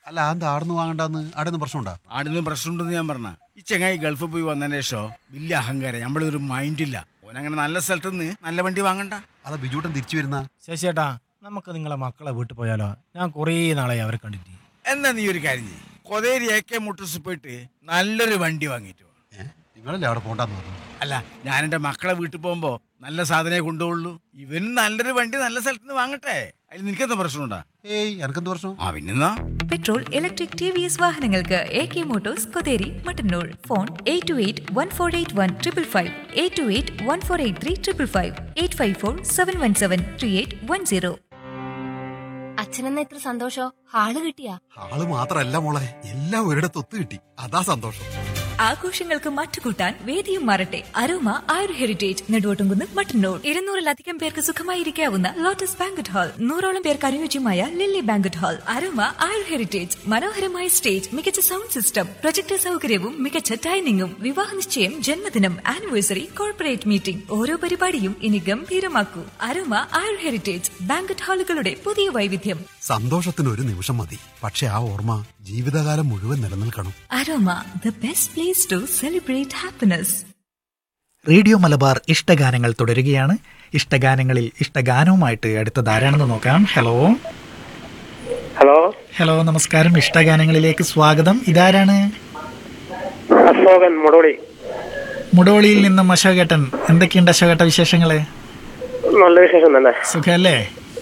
അല്ല അത് ആടുന്ന് വാങ്ങണ്ടെന്ന് ആടുന്ന് പ്രശ്നമുണ്ടാ ആടുന്ന് പ്രശ്നമുണ്ടെന്ന് ഞാൻ പറഞ്ഞ ഈ ചെങ്ങായി ഗൾഫിൽ പോയി വന്നതിന് ശേഷം വലിയ അഹങ്കാരം നമ്മളൊരു മൈൻഡില്ല ഓനങ്ങനെ നല്ല സ്ഥലത്ത് നിന്ന് നല്ല വണ്ടി വാങ്ങണ്ട അതാ ബിജൂട്ടൻ തിരിച്ചു വരുന്ന ശശിയേട്ടാ നമുക്ക് നിങ്ങളെ മക്കളെ വീട്ടിൽ പോയാലോ ഞാൻ കുറേ നാളായി അവരെ കണ്ടിട്ട് എന്നാ നീ ഒരു കാര്യം ചെയ്യ് കൊതേരി എ കെ മോട്ടോഴ്സ് പോയിട്ട് നല്ലൊരു വണ്ടി വാങ്ങിയിട്ട് വാ. നിങ്ങളല്ലേ അവിടെ പോണ്ടെന്ന് പറഞ്ഞു അല്ല ഞാൻ എൻ്റെ മക്കളെ വീട്ടിൽ പോകുമ്പോൾ നല്ല സാധനമേ കൊണ്ടുപോകുള്ളൂ ഇവൻ നല്ലൊരു വണ്ടി നല്ല സ്ഥലത്ത് നിന്ന് വാങ്ങട്ടെ അതിൽ നിനക്കെന്താ പ്രശ്നമുണ്ടാ ഏയ് എനക്കെന്ത് പ്രശ്നം ആ പിന്നെന്നാ petrol electric T V S വാഹനങ്ങൾക്ക് A K motors Kotheri Mattannur phone eight two eight one four eight one triple five eight two eight one four eight three triple five eight five four seven one seven three eight one zero അച്ഛനെന്ന ഇത്ര സന്തോഷോ hall കിട്ടിയാ ആള് മാത്രല്ല മോളെ എല്ലാം ഒരിടത്ത് ഒത്തു കിട്ടി അതാ സന്തോഷം ആഘോഷങ്ങൾക്ക് മറ്റുകൂട്ടാൻ വേദിയും മാറട്ടെ അരോമ ആയുർ ഹെറിറ്റേജ് നെടുവോട്ടുംകുന്ന് മട്ടന്നൂർ ഇരുന്നൂറിലധികം പേർക്ക് സുഖമായിരിക്കാവുന്ന ലോട്ടസ് ബാങ്കറ്റ് ഹാൾ നൂറോളം പേർക്ക് അനുയോജ്യമായ lily banquet hall aroma Ayur heritage മനോഹരമായ സ്റ്റേജ് മികച്ച സൗണ്ട് സിസ്റ്റം പ്രൊജക്ടർ സൗകര്യവും മികച്ച ഡൈനിങ്ങും വിവാഹ നിശ്ചയം ജന്മദിനം ആനിവേഴ്സറി കോർപ്പറേറ്റ് മീറ്റിംഗ് ഓരോ പരിപാടിയും ഇനി ഗംഭീരമാക്കൂ അരോമ ആയുർ ഹെറിറ്റേജ് ബാങ്കറ്റ് ഹാളുകളുടെ പുതിയ വൈവിധ്യം സന്തോഷത്തിന് ഒരു നിമിഷം മതി പക്ഷെ ആ ഓർമ്മ ജീവിതകാലം മുഴുവൻ നിലനിൽക്കണം aroma the best place to celebrate happiness radio Malabar ഇഷ്ടഗാനങ്ങൾ തുടരുകയാണ് ഇഷ്ടഗാനങ്ങളിൽ ഇഷ്ടഗാനവുമായിട്ട് അടുത്തത് ആരാണെന്ന് നോക്കാം ഹലോ ഹലോ ഹലോ നമസ്കാരം ഇഷ്ടഗാനങ്ങളിലേക്ക് സ്വാഗതം ഇതാരാണ് അശോകൻ മുടോളി മുടോളിയിൽ നിന്നും അശോകേട്ടൻ എന്തൊക്കെയുണ്ട് അശോകേട്ട വിശേഷങ്ങള് നല്ല വിശേഷം തന്നെ സുഖല്ലേ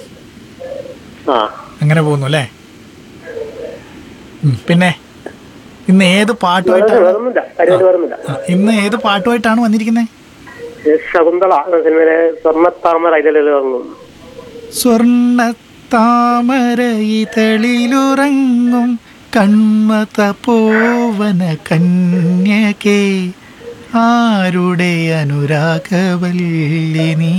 ആ അങ്ങനെ പോകുന്നു അല്ലേ ഉം, പിന്നെ ഇന്ന് ഏത് പാട്ടുമായിട്ടാണ് വേറൊന്നുമില്ല പരിപാടി വേറൊന്നുമില്ല ആ, ഇന്ന് ഏത് പാട്ടുമായിട്ടാണ് വന്നിരിക്കുന്നത് ഇത് ശകുന്തള എന്ന സിനിമയിലെ സ്വർണ്ണത്താമര ഇതിലെല്ലാം ഇറങ്ങും സ്വർണ്ണ താമര ഇതളിലുറങ്ങും കൺമത പോവന കന്യകേ ആരുടെ അനുരാഗവല്ലി നീ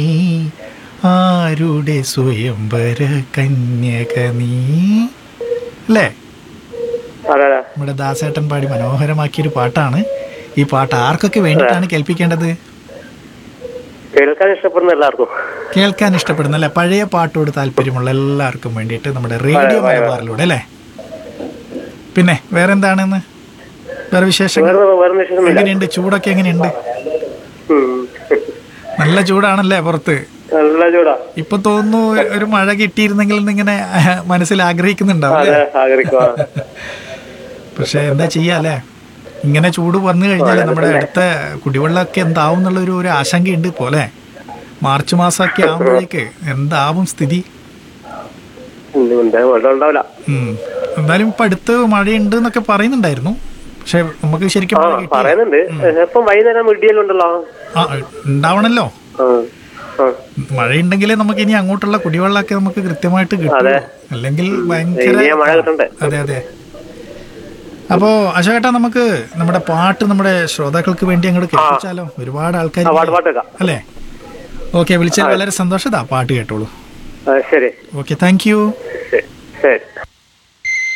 ആരുടെ സ്വയംവര കന്യക നീ അല്ലേ അതെ അതെ നമ്മുടെ ദാസേട്ടൻ പാടി മനോഹരമാക്കിയൊരു പാട്ടാണ് ഈ പാട്ട് ആർക്കൊക്കെ വേണ്ടിയിട്ടാണ് കേൾപ്പിക്കേണ്ടത് കേൾക്കാൻ ഇഷ്ടപ്പെടുന്ന എല്ലാവർക്കും കേൾക്കാൻ ഇഷ്ടപ്പെടുന്ന അല്ലെ പഴയ പാട്ടോട് താല്പര്യമുള്ള എല്ലാവർക്കും വേണ്ടിയിട്ട് നമ്മുടെ റേഡിയോ മലബാറിലൂടെ അല്ലേ പിന്നെ വേറെന്താണെന്ന് വേറെ വിശേഷങ്ങൾ വേറെ വേറെ വിശേഷമൊന്നുമില്ല എങ്ങനെയുണ്ട് ചൂടൊക്കെ എങ്ങനെയുണ്ട് ഉം. നല്ല ചൂടാണല്ലേ പുറത്ത് നല്ല ചൂടാ ഇപ്പൊ തോന്നുന്നു ഒരു മഴ കിട്ടിയിരുന്നെങ്കിൽ എന്നിങ്ങനെ മനസ്സിൽ ആഗ്രഹിക്കുന്നുണ്ടാവും അതെ അല്ലേ? ആഗ്രഹിക്കുക പക്ഷെ എന്താ ചെയ്യാ അല്ലേ ഇങ്ങനെ ചൂട് വന്നു കഴിഞ്ഞാൽ നമ്മുടെ അടുത്ത കുടിവെള്ളമൊക്കെ എന്താവും എന്നുള്ളൊരു ഒരു ആശങ്കയുണ്ട് പോലെ മാർച്ച് മാസമൊക്കെ ആകുമ്പോഴേക്ക് എന്താവും സ്ഥിതി എന്തായാലും വെള്ളം ഉണ്ടാവില്ല ഉം. എന്തായാലും ഇപ്പൊ അടുത്ത് മഴയുണ്ട് എന്നൊക്കെ പറയുന്നുണ്ടായിരുന്നു പക്ഷെ നമുക്ക് ശരിക്കും ആ മഴ കിട്ടിയില്ല. പറയുന്നുണ്ട് ഇപ്പം വൈകുന്നേരം ഇടിയല്ലുണ്ടല്ലോ ആ ഉണ്ടാവണല്ലോ ആ ആ മഴയുണ്ടെങ്കിലേ നമുക്ക് ഇനി അങ്ങോട്ടുള്ള കുടിവെള്ളമൊക്കെ നമുക്ക് കൃത്യമായിട്ട് കിട്ടും അതെ. അല്ലെങ്കിൽ ഭയങ്കര ഇനിയാ മഴ കിട്ടണ്ടേ അതെ അതെ അപ്പോ അശോകേട്ടാ നമുക്ക് നമ്മുടെ പാട്ട് നമ്മുടെ ശ്രോതാക്കൾക്ക് വേണ്ടി അങ്ങോട്ട് കേൾപ്പിച്ചാലോ ഒരുപാട് ആൾക്കാർ ആ പാട്ട് പാട്ട് വെക്കാം അല്ലേ ഓക്കെ വിളിച്ചാൽ വളരെ സന്തോഷതാ പാട്ട് കേട്ടോളൂ ആ, ശരി ഓക്കെ താങ്ക് യു ശരി ശരി